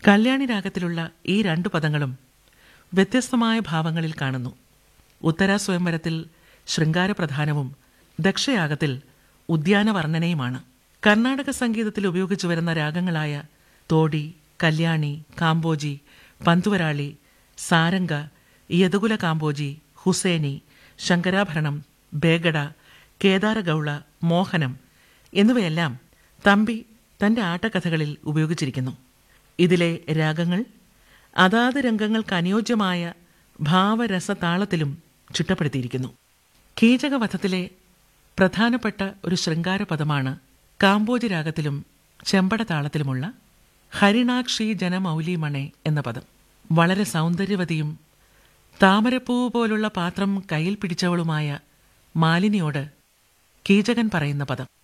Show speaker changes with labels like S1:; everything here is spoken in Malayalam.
S1: കല്യാണി രാഗത്തിലുള്ള ഈ രണ്ടു പദങ്ങളും വ്യത്യസ്തമായ ഭാവങ്ങളിൽ കാണുന്നു ഉത്തര സ്വയംവരത്തിൽ ശൃംഗാരപ്രധാനവും ദക്ഷയാഗത്തിൽ ഉദ്യാനവർണ്ണനയുമാണ് കർണാടക സംഗീതത്തിൽ ഉപയോഗിച്ചു വരുന്ന രാഗങ്ങളായ തോടി കല്യാണി കാമ്പോജി പന്തുവരാളി സാരംഗ യദുകുല കാമ്പോജി ഹുസേനി ശങ്കരാഭരണം ബേഗഡ കേദാരഗൌള മോഹനം എന്നിവയെല്ലാം തമ്പി തന്റെ ആട്ടക്കഥകളിൽ ഉപയോഗിച്ചിരിക്കുന്നു ഇതിലെ രാഗങ്ങൾ അതാത് രംഗങ്ങൾക്ക് അനുയോജ്യമായ ഭാവരസതാളത്തിലും ചിട്ടപ്പെടുത്തിയിരിക്കുന്നു കീചകവധത്തിലെ പ്രധാനപ്പെട്ട ഒരു ശൃംഗാര പദമാണ് കാമ്പോജി രാഗത്തിലും ചെമ്പട താളത്തിലുമുള്ള ഹരിണാക്ഷി ജനമൗലിമണെ എന്ന പദം വളരെ സൗന്ദര്യവതിയും താമരപ്പൂവ് പോലുള്ള പാത്രം കയ്യിൽ പിടിച്ചവളുമായ മാലിനിയോട് കീചകൻ പറയുന്ന പദം